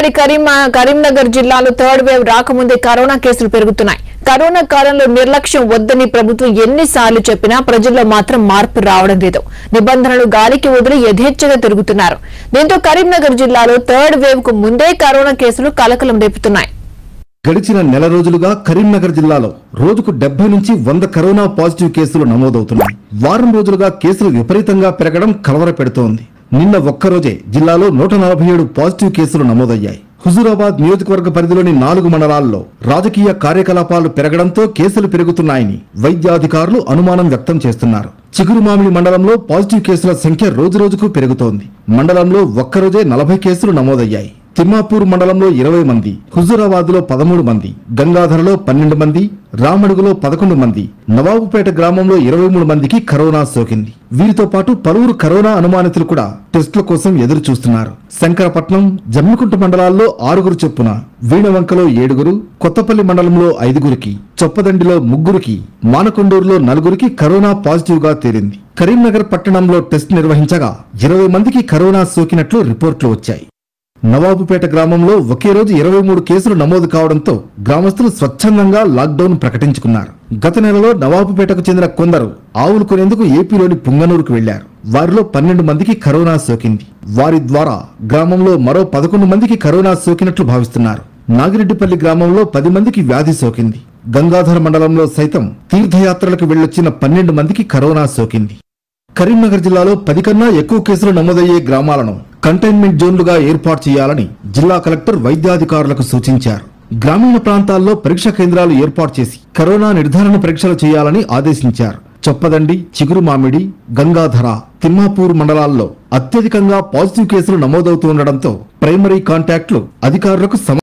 ఉమ్మడి కరీం కరీంనగర్ జిల్లాలో third wave రాకముందే కరోనా కేసులు పెరుగుతున్నాయి కరోనా కాలంలో నిర్లక్ష్యం వద్దని ప్రభుత్వం ఎన్నిసార్లు చెప్పినా ప్రజల్లో మాత్రం మార్పు రావడం లేదు నిబంధనలు గాలికి వదిలి యథేచ్ఛగా తిరుగుతున్నారు దీంతో కరీంనగర్ జిల్లాలో థర్డ్ వేవ్ కు ముందే కరోనా కేసులు కలకలం రేపుతున్నాయి గడిచిన నెల రోజులుగా కరీంనగర్ జిల్లాలో రోజుకు డెబ్బై నుంచి వంద కరోనా పాజిటివ్ కేసులు నమోదవుతున్నాయి వారం రోజులుగా కేసులు విపరీతంగా పెరగడం కలవర పెడుతోంది నిన్న ఒక్కరోజే జిల్లాలో నూట నలభై ఏడు పాజిటివ్ కేసులు నమోదయ్యాయి హుజూరాబాద్ నియోజకవర్గ పరిధిలోని నాలుగు మండలాల్లో రాజకీయ కార్యకలాపాలు పెరగడంతో కేసులు పెరుగుతున్నాయని వైద్యాధికారులు అనుమానం వ్యక్తం చేస్తున్నారు చిగురుమామిడి మండలంలో పాజిటివ్ కేసుల సంఖ్య రోజురోజుకు పెరుగుతోంది మండలంలో ఒక్కరోజే నలభై కేసులు నమోదయ్యాయి తిమ్మాపూర్ మండలంలో ఇరవై మంది హుజూరాబాద్ లో పదమూడు మంది గంగాధరలో పన్నెండు మంది రామడుగులో పదకొండు మంది నవాబుపేట గ్రామంలో ఇరవై మూడు మందికి కరోనా సోకింది వీరితో పాటు పలువురు కరోనా అనుమానితులు కూడా టెస్టుల కోసం ఎదురు చూస్తున్నారు శంకరపట్నం జమ్మికుంట మండలాల్లో ఆరుగురు చొప్పున వీణవంకలో ఏడుగురు కొత్తపల్లి మండలంలో ఐదుగురికి చొప్పదండిలో ముగ్గురికి మానకొండూరులో నలుగురికి కరోనా పాజిటివ్ గా తేలింది కరీంనగర్ పట్టణంలో టెస్ట్ నిర్వహించగా ఇరవై మందికి కరోనా సోకినట్లు రిపోర్టులు వచ్చాయి నవాబుపేట గ్రామంలో ఒకే రోజు ఇరవై మూడు కేసులు నమోదు కావడంతో గ్రామస్తులు స్వచ్ఛందంగా లాక్డౌన్ ప్రకటించుకున్నారు గత నెలలో నవాబుపేటకు చెందిన కొందరు ఆవులు కొనేందుకు ఏపీలోని పుంగనూరుకు వెళ్లారు వారిలో పన్నెండు మందికి కరోనా సోకింది వారి ద్వారా గ్రామంలో మరో పదకొండు మందికి కరోనా సోకినట్లు భావిస్తున్నారు నాగిరెడ్డిపల్లి గ్రామంలో పది మందికి వ్యాధి సోకింది గంగాధర మండలంలో సైతం తీర్థయాత్రలకు వెళ్లొచ్చిన పన్నెండు మందికి కరోనా సోకింది కరీంనగర్ జిల్లాలో పది కన్నా ఎక్కువ కేసులు నమోదయ్యే గ్రామాలను కంటైన్మెంట్ జోన్లుగా ఏర్పాటు చేయాలని జిల్లా కలెక్టర్ వైద్యాధికారులకు సూచించారు గ్రామీణ ప్రాంతాల్లో పరీక్ష కేంద్రాలు ఏర్పాటు చేసి కరోనా నిర్ధారణ పరీక్షలు చేయాలని ఆదేశించారు చొప్పదండి చిగురు మామిడి గంగాధర తిమ్మాపూర్ మండలాల్లో అత్యధికంగా పాజిటివ్ కేసులు నమోదవుతుండటంతో ప్రైమరీ కాంటాక్ట్లు అధికారులకు సమ